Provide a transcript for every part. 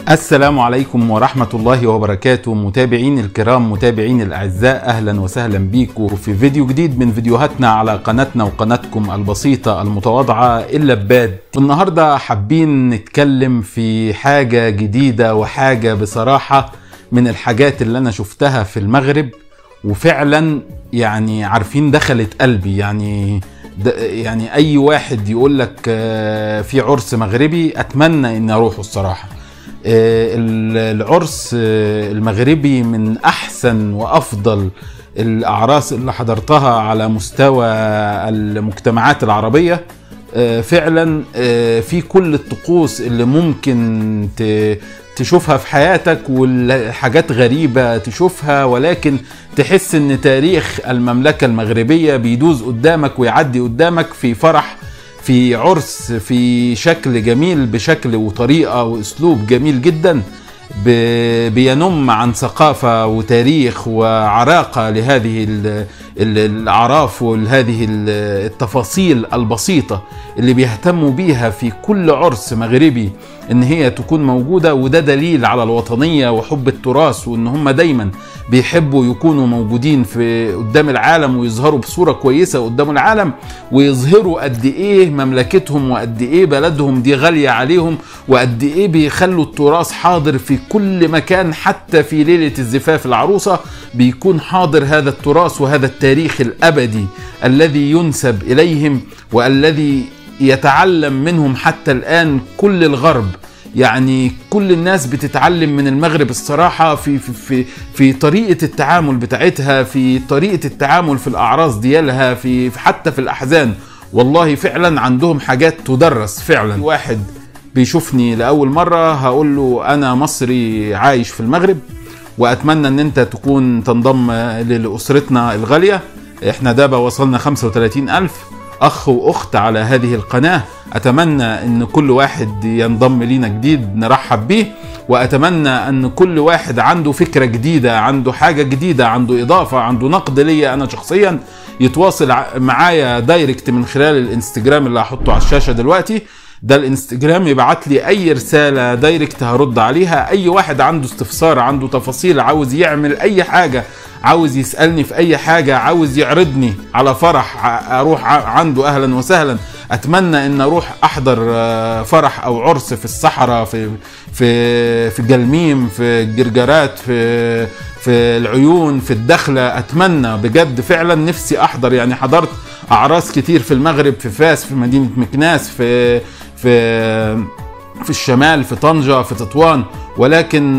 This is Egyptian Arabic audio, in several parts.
السلام عليكم ورحمة الله وبركاته متابعين الكرام متابعين الأعزاء أهلا وسهلا بيكم في فيديو جديد من فيديوهاتنا على قناتنا وقناتكم البسيطة المتواضعة اللباد والنهاردة حابين نتكلم في حاجة جديدة وحاجة بصراحة من الحاجات اللي أنا شفتها في المغرب وفعلا يعني عارفين دخلت قلبي يعني يعني اي واحد يقول لك في عرس مغربي اتمنى اني اروحه الصراحه العرس المغربي من احسن وافضل الاعراس اللي حضرتها على مستوى المجتمعات العربيه فعلا في كل الطقوس اللي ممكن تشوفها في حياتك والحاجات غريبة تشوفها ولكن تحس ان تاريخ المملكة المغربية بيدوز قدامك ويعدي قدامك في فرح في عرس في شكل جميل بشكل وطريقة واسلوب جميل جدا بينم عن ثقافة وتاريخ وعراقة لهذه الأعراف ولهذه التفاصيل البسيطة اللي بيهتموا بيها في كل عرس مغربي ان هي تكون موجودة وده دليل على الوطنية وحب التراث وان هم دايما بيحبوا يكونوا موجودين في قدام العالم ويظهروا بصورة كويسة قدام العالم ويظهروا قد ايه مملكتهم وقد ايه بلدهم دي غالية عليهم وقد ايه بيخلوا التراث حاضر في كل مكان حتى في ليلة الزفاف العروسة بيكون حاضر هذا التراث وهذا التاريخ الابدي الذي ينسب اليهم والذي يتعلم منهم حتى الان كل الغرب يعني كل الناس بتتعلم من المغرب الصراحة في, في, في, في طريقة التعامل بتاعتها في طريقة التعامل في الأعراس ديالها في, في حتى في الأحزان والله فعلا عندهم حاجات تدرس فعلا واحد بيشوفني لأول مرة هقول له أنا مصري عايش في المغرب وأتمنى أن أنت تكون تنضم لأسرتنا الغالية احنا دابا وصلنا 35 ألف اخ واخت على هذه القناه اتمنى ان كل واحد ينضم لينا جديد نرحب بيه واتمنى ان كل واحد عنده فكره جديده عنده حاجه جديده عنده اضافه عنده نقد ليا انا شخصيا يتواصل معايا دايركت من خلال الانستجرام اللي هحطه على الشاشه دلوقتي ده الانستجرام يبعت لي اي رساله دايركت هرد عليها اي واحد عنده استفسار عنده تفاصيل عاوز يعمل اي حاجه عاوز يسالني في اي حاجه عاوز يعرضني على فرح اروح عنده اهلا وسهلا اتمنى ان اروح احضر فرح او عرس في الصحراء في في في جلميم في الجرجرات في في العيون في الدخله اتمنى بجد فعلا نفسي احضر يعني حضرت اعراس كتير في المغرب في فاس في مدينه مكناس في في في الشمال في طنجة في تطوان ولكن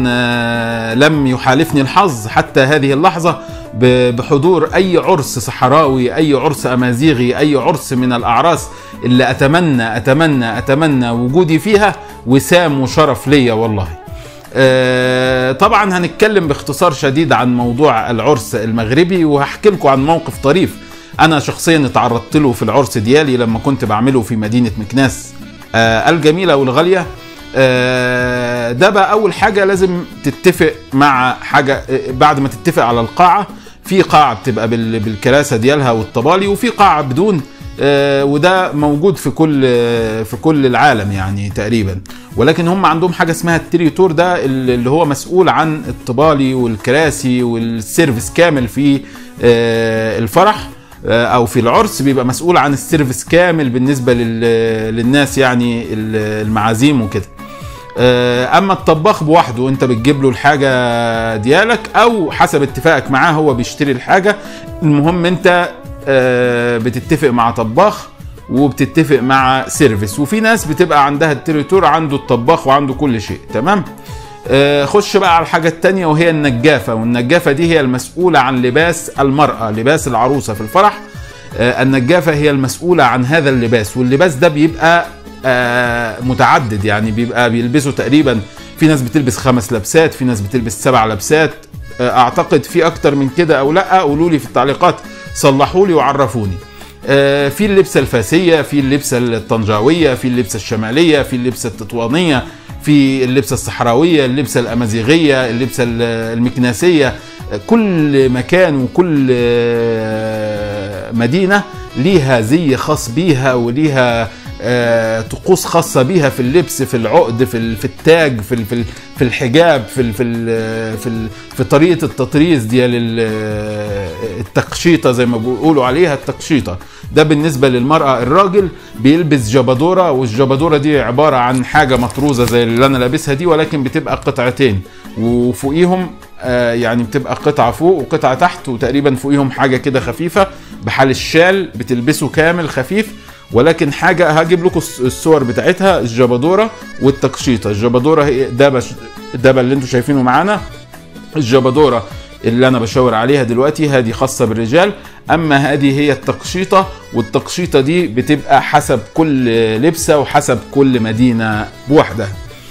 لم يحالفني الحظ حتى هذه اللحظة بحضور أي عرس صحراوي أي عرس أمازيغي أي عرس من الأعراس اللي أتمنى أتمنى أتمنى وجودي فيها وسام وشرف ليا والله طبعا هنتكلم باختصار شديد عن موضوع العرس المغربي وهحكي لكم عن موقف طريف أنا شخصيا اتعرضت له في العرس ديالي لما كنت بعمله في مدينة مكناس آه الجميلة والغالية آه ده بقى أول حاجة لازم تتفق مع حاجة آه بعد ما تتفق على القاعة في قاعة بتبقى بالكراسة ديالها والطبالي وفي قاعة بدون وده موجود في كل في كل العالم يعني تقريبا ولكن هم عندهم حاجه اسمها التريتور ده اللي هو مسؤول عن الطبالي والكراسي والسيرفيس كامل في الفرح او في العرس بيبقى مسؤول عن السيرفيس كامل بالنسبه للناس يعني المعازيم وكده اما الطباخ بوحده انت بتجيب له الحاجه ديالك او حسب اتفاقك معاه هو بيشتري الحاجه المهم انت بتتفق مع طباخ وبتتفق مع سيرفيس وفي ناس بتبقى عندها التريتور عنده الطباخ وعنده كل شيء تمام خش بقى على الحاجة التانية وهي النجافة والنجافة دي هي المسؤولة عن لباس المرأة لباس العروسة في الفرح النجافة هي المسؤولة عن هذا اللباس واللباس ده بيبقى متعدد يعني بيبقى بيلبسوا تقريبا في ناس بتلبس خمس لبسات في ناس بتلبس سبع لبسات اعتقد في اكتر من كده او لا قولوا لي في التعليقات صلحوا لي وعرفوني في اللبسة الفاسية في اللبسة الطنجاوية في اللبسة الشمالية في اللبسة التطوانية في اللبسة الصحراوية اللبسة الأمازيغية اللبسة المكناسية كل مكان وكل مدينة ليها زي خاص بيها وليها آه، طقوس خاصه بيها في اللبس في العقد في ال- في التاج في ال- في ال- في الحجاب في ال- في ال- في ال- في طريقه التطريز دي التقشيطه زي ما بيقولوا عليها التقشيطه ده بالنسبه للمراه الراجل بيلبس جبادوره والجبادوره دي عباره عن حاجه مطروزه زي اللي انا لابسها دي ولكن بتبقى قطعتين وفوقيهم آه، يعني بتبقى قطعه فوق وقطعه تحت وتقريبا فوقيهم حاجه كده خفيفه بحال الشال بتلبسه كامل خفيف ولكن حاجه هجيب لكم الص- الصور بتاعتها الجبادوره والتقشيطه الجبادوره هي ده بش ده اللي انتم شايفينه معانا الجبادوره اللي انا بشاور عليها دلوقتي هذه خاصه بالرجال اما هذه هي التقشيطه والتقشيطه دي بتبقى حسب كل لبسه وحسب كل مدينه بوحدها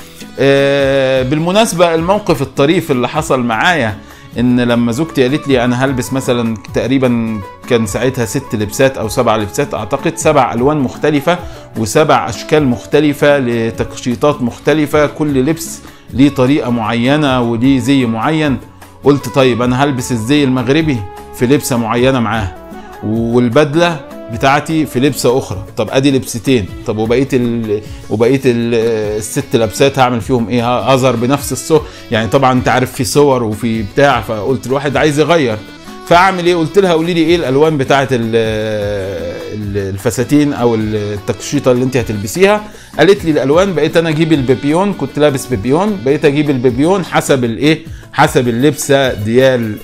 آه، بالمناسبة الموقف الطريف اللي حصل معايا ان لما زوجتي قالت لي انا هلبس مثلا تقريبا كان ساعتها ست لبسات او سبع لبسات اعتقد سبع الوان مختلفة وسبع اشكال مختلفة لتقشيطات مختلفة كل لبس ليه طريقة معينة وليه زي معين قلت طيب انا هلبس الزي المغربي في لبسة معينة معاها والبدله بتاعتي في لبسه اخرى طب ادي لبستين طب وبقيه ال... وبقيه ال... الست لبسات هعمل فيهم ايه اظهر بنفس الصور يعني طبعا انت عارف في صور وفي بتاع فقلت الواحد عايز يغير فاعمل ايه قلت لها قولي لي ايه الالوان بتاعه ال- ال- الفساتين او التقشيطه اللي انت هتلبسيها قالت لي الالوان بقيت انا اجيب البيبيون كنت لابس بيبيون بقيت اجيب البيبيون حسب الايه حسب اللبسه ديال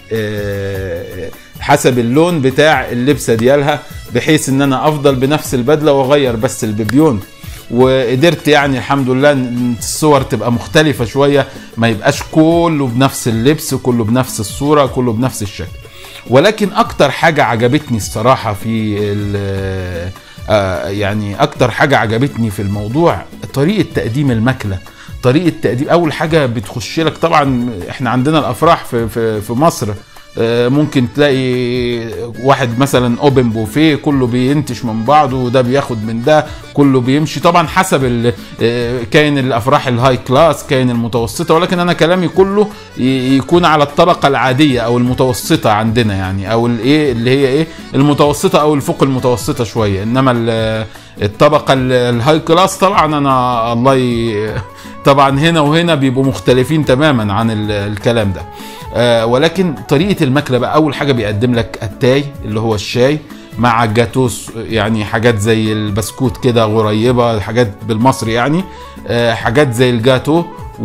آه، حسب اللون بتاع اللبسه ديالها بحيث ان انا افضل بنفس البدله واغير بس البيبيون وقدرت يعني الحمد لله ان الصور تبقى مختلفه شويه ما يبقاش كله بنفس اللبس كله بنفس الصوره كله بنفس الشكل ولكن اكتر حاجه عجبتني الصراحه في ال- آه، يعني اكتر حاجه عجبتني في الموضوع طريقه تقديم المكله طريقه تقديم اول حاجه بتخش لك طبعا احنا عندنا الافراح في في, في مصر آه، ممكن تلاقي واحد مثلا اوبن بوفيه كله بينتش من بعضه وده بياخد من ده كله بيمشي طبعا حسب ال- آه، كاين الافراح الهاي كلاس كاين المتوسطه ولكن انا كلامي كله ي- يكون على الطبقه العاديه او المتوسطه عندنا يعني او الايه اللي هي ايه المتوسطه او الفوق المتوسطه شويه انما ال- الطبقه ال- الهاي كلاس طبعا انا الله ي... طبعا هنا وهنا بيبقوا مختلفين تماما عن ال- الكلام ده آه ولكن طريقه الماكله بقى اول حاجه بيقدم لك التاي اللي هو الشاي مع جاتوس يعني حاجات زي البسكوت كده غريبه حاجات بالمصري يعني آه حاجات زي الجاتو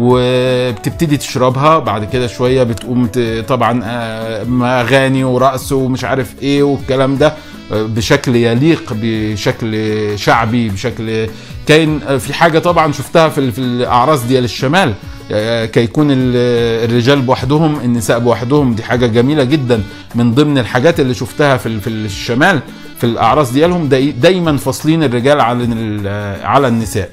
وبتبتدي تشربها بعد كده شويه بتقوم ت- طبعا آه، اغاني ورقص ومش عارف ايه والكلام ده آه، بشكل يليق بشكل شعبي بشكل كاين آه، في حاجه طبعا شفتها في ال- في الاعراس ديال الشمال آه، كيكون ال- الرجال بوحدهم النساء بوحدهم دي حاجه جميله جدا من ضمن الحاجات اللي شفتها في ال- في الشمال في الاعراس ديالهم داي- دايما فاصلين الرجال على ال- على النساء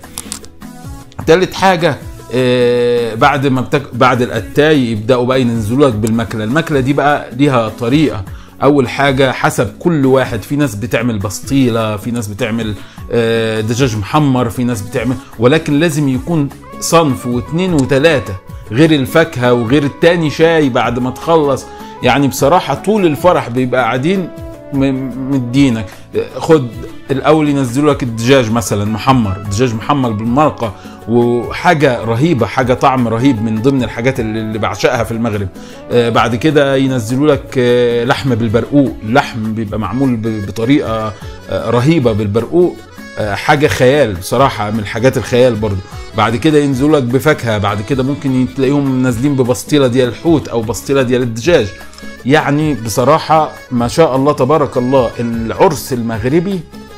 تالت حاجة آه، بعد ما بتك... بعد الاتاي يبداوا بقى ينزلوا لك بالمكله، المكله دي بقى ليها طريقه، اول حاجه حسب كل واحد في ناس بتعمل بسطيله، في ناس بتعمل آه، دجاج محمر، في ناس بتعمل ولكن لازم يكون صنف واثنين وثلاثه غير الفاكهه وغير التاني شاي بعد ما تخلص، يعني بصراحه طول الفرح بيبقى قاعدين م- مدينك خد الاول ينزلوا لك الدجاج مثلا محمر دجاج محمر بالمرقه وحاجه رهيبه حاجه طعم رهيب من ضمن الحاجات اللي اللي بعشقها في المغرب آه، بعد كده ينزلوا لك آه، لحم بالبرقوق اللحم بيبقى معمول ب- بطريقه آه، رهيبه بالبرقوق آه، حاجه خيال بصراحه من الحاجات الخيال برضو بعد كده ينزلوا لك بفاكهه بعد كده ممكن تلاقيهم نازلين ببسطيله ديال الحوت او بسطيله ديال الدجاج يعني بصراحه ما شاء الله تبارك الله العرس المغربي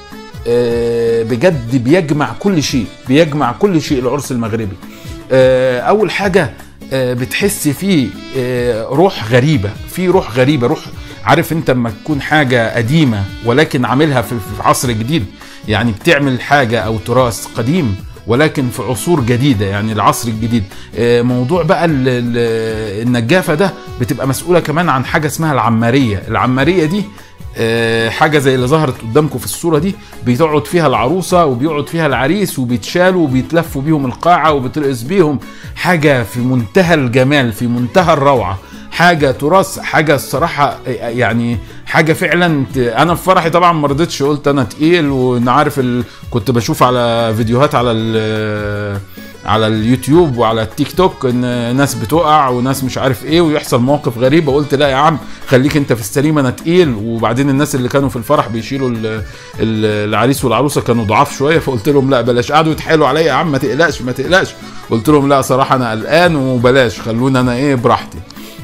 آه، بجد بيجمع كل شيء بيجمع كل شيء العرس المغربي آه، اول حاجه آه، بتحس فيه آه، روح غريبه في روح غريبه روح عارف انت لما تكون حاجه قديمه ولكن عاملها في في عصر جديد يعني بتعمل حاجه او تراث قديم ولكن في عصور جديده يعني العصر الجديد آه، موضوع بقى ال- ال- النجافه ده بتبقى مسؤوله كمان عن حاجه اسمها العماريه العماريه دي آه، حاجه زي اللي ظهرت قدامكم في الصوره دي بتقعد فيها العروسه وبيقعد فيها العريس وبيتشالوا وبيتلفوا بيهم القاعه وبترقص بيهم حاجه في منتهى الجمال في منتهى الروعه حاجه تراث حاجه الصراحه يعني حاجه فعلا ت- انا في فرحي طبعا ما رضيتش قلت انا تقيل وانا عارف ال... كنت بشوف على فيديوهات على ال... على اليوتيوب وعلى التيك توك ان ناس بتقع وناس مش عارف ايه ويحصل مواقف غريبه قلت لا يا عم خليك انت في السليم انا تقيل وبعدين الناس اللي كانوا في الفرح بيشيلوا ال... ال- العريس والعروسه كانوا ضعاف شويه فقلت لهم لا بلاش قعدوا يتحايلوا عليا يا عم ما تقلقش ما تقلقش قلت لهم لا صراحه انا قلقان وبلاش خلوني انا ايه براحتي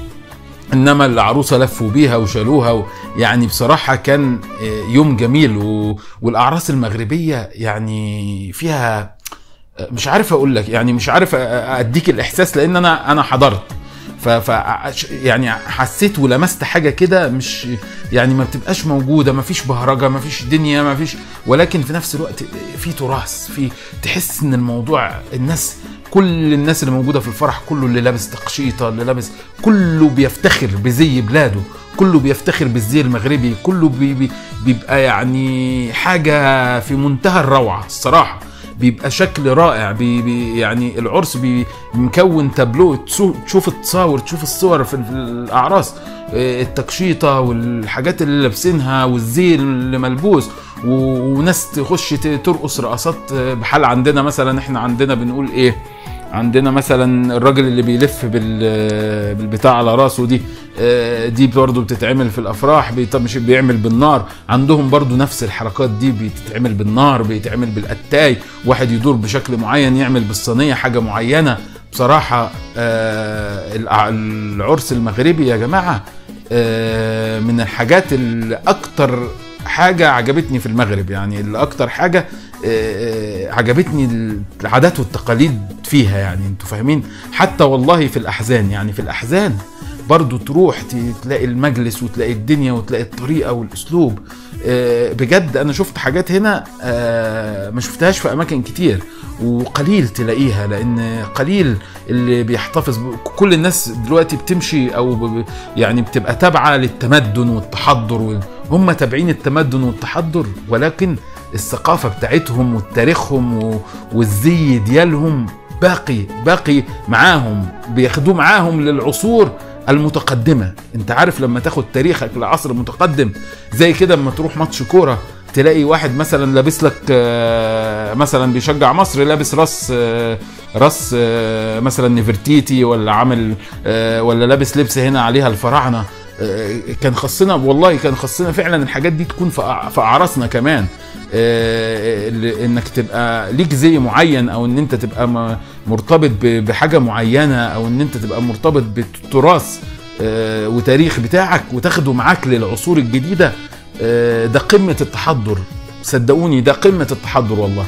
انما العروسه لفوا بيها وشالوها و... يعني بصراحه كان آه، يوم جميل و... والاعراس المغربيه يعني فيها آه، مش عارف اقول لك يعني مش عارف أ- أ- اديك الاحساس لان انا انا حضرت ف, ف يعني حسيت ولمست حاجه كده مش يعني ما بتبقاش موجوده ما فيش بهرجه ما فيش دنيا ما فيش ولكن في نفس الوقت في تراث في تحس ان الموضوع الناس كل الناس اللي موجوده في الفرح كله اللي لابس تقشيطه اللي لابس كله بيفتخر بزي بلاده كله بيفتخر بالزي المغربي كله بي بي بيبقى يعني حاجه في منتهى الروعه الصراحه بيبقى شكل رائع بي بي يعني العرس بي مكون تابلو تسو- تشوف التصاور تشوف الصور في في الاعراس آه، التقشيطه والحاجات اللي لابسينها والزي اللي ملبوس و- وناس تخش ت- ترقص رقصات آه، بحال عندنا مثلا احنا عندنا بنقول ايه عندنا مثلا الراجل اللي بيلف بال بالبتاع على راسه دي آه، دي برضه بتتعمل في الافراح بي- طب مش بيعمل بالنار عندهم برضه نفس الحركات دي بتتعمل بالنار بيتعمل بالقتاي واحد يدور بشكل معين يعمل بالصينيه حاجه معينه بصراحه آه، الع- العرس المغربي يا جماعه آه، من الحاجات اللي اكتر حاجه عجبتني في المغرب يعني اللي اكتر حاجه آه، آه، عجبتني العادات والتقاليد فيها يعني انتوا فاهمين حتى والله في الاحزان يعني في الاحزان برضو تروح ت- تلاقي المجلس وتلاقي الدنيا وتلاقي الطريقه والاسلوب آه، بجد انا شفت حاجات هنا آه، ما شفتهاش في اماكن كتير وقليل تلاقيها لان قليل اللي بيحتفظ ب... كل الناس دلوقتي بتمشي او ب... يعني بتبقى تابعه للتمدن والتحضر و... هم تابعين التمدن والتحضر ولكن الثقافه بتاعتهم وتاريخهم و... والزي ديالهم باقي باقي معاهم بياخدوه معاهم للعصور المتقدمه انت عارف لما تاخد تاريخك لعصر متقدم زي كده لما تروح ماتش كوره تلاقي واحد مثلا لابس لك آه، مثلا بيشجع مصر لابس راس آه، راس آه، مثلا نفرتيتي ولا عامل آه، ولا لابس لبس هنا عليها الفراعنه آه، كان خصنا والله كان خصنا فعلا الحاجات دي تكون في أع- في اعراسنا كمان آه، اللي- انك تبقى ليك زي معين او ان انت تبقى م- مرتبط ب- بحاجه معينه او ان انت تبقى مرتبط بالتراث آه، وتاريخ بتاعك وتاخده معاك للعصور الجديده آه، ده قمه التحضر صدقوني ده قمه التحضر والله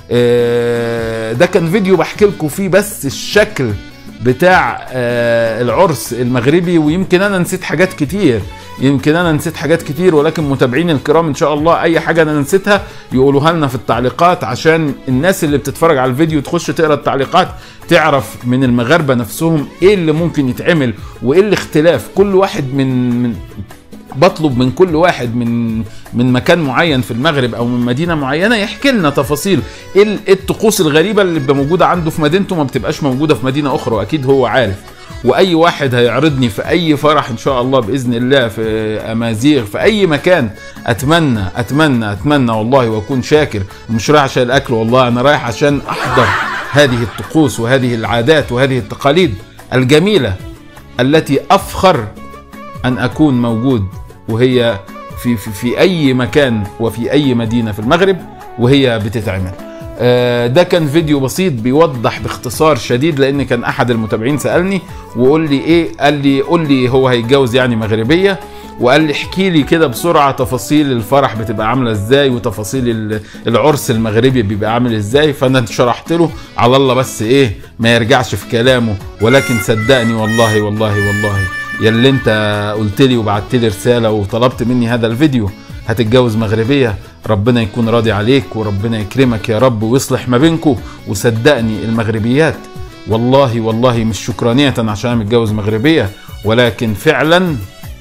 آه، ده كان فيديو بحكي لكم فيه بس الشكل بتاع آه، العرس المغربي ويمكن انا نسيت حاجات كتير يمكن انا نسيت حاجات كتير ولكن متابعين الكرام ان شاء الله اي حاجه انا نسيتها يقولوها لنا في التعليقات عشان الناس اللي بتتفرج على الفيديو تخش تقرا التعليقات تعرف من المغاربه نفسهم ايه اللي ممكن يتعمل وايه الاختلاف كل واحد من من بطلب من كل واحد من من مكان معين في المغرب او من مدينه معينه يحكي لنا تفاصيل ايه ال- إيه الطقوس الغريبه اللي بتبقى موجوده عنده في مدينته ما بتبقاش موجوده في مدينه اخرى واكيد هو عارف واي واحد هيعرضني في اي فرح ان شاء الله باذن الله في امازيغ في اي مكان اتمنى اتمنى اتمنى والله واكون شاكر مش رايح عشان الاكل والله انا رايح عشان احضر هذه الطقوس وهذه العادات وهذه التقاليد الجميله التي افخر ان اكون موجود وهي في في, في اي مكان وفي اي مدينه في المغرب وهي بتتعمل آه، ده كان فيديو بسيط بيوضح باختصار شديد لان كان احد المتابعين سالني وقول لي ايه قال لي قول لي هو هيتجوز يعني مغربيه وقال لي احكي لي كده بسرعه تفاصيل الفرح بتبقى عامله ازاي وتفاصيل ال- العرس المغربي بيبقى عامل ازاي فانا شرحت له على الله بس ايه ما يرجعش في كلامه ولكن صدقني والله والله والله يا اللي انت قلت لي وبعت لي رساله وطلبت مني هذا الفيديو هتتجوز مغربيه ربنا يكون راضي عليك وربنا يكرمك يا رب ويصلح ما بينكم وصدقني المغربيات والله والله مش شكرانيه عشان انا متجوز مغربيه ولكن فعلا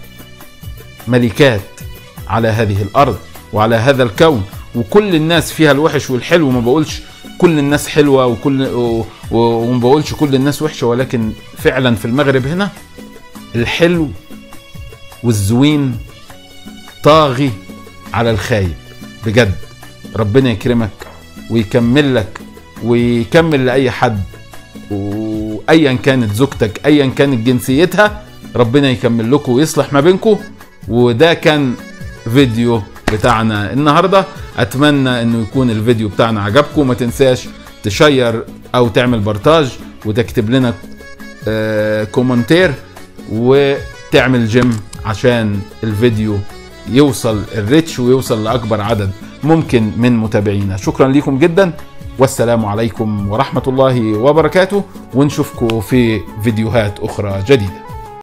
ملكات على هذه الارض وعلى هذا الكون وكل الناس فيها الوحش والحلو ما بقولش كل الناس حلوه وكل و- و- وما بقولش كل الناس وحشه ولكن فعلا في المغرب هنا الحلو والزوين طاغي على الخايب بجد ربنا يكرمك ويكمل لك ويكمل لاي حد وايا كانت زوجتك ايا كانت جنسيتها ربنا يكمل لكم ويصلح ما بينكم وده كان فيديو بتاعنا النهارده اتمنى انه يكون الفيديو بتاعنا عجبكم ما تنساش تشير او تعمل بارتاج وتكتب لنا آه، كومنتير وتعمل جيم عشان الفيديو يوصل الريتش ويوصل لاكبر عدد ممكن من متابعينا شكرا لكم جدا والسلام عليكم ورحمه الله وبركاته ونشوفكم في فيديوهات اخرى جديده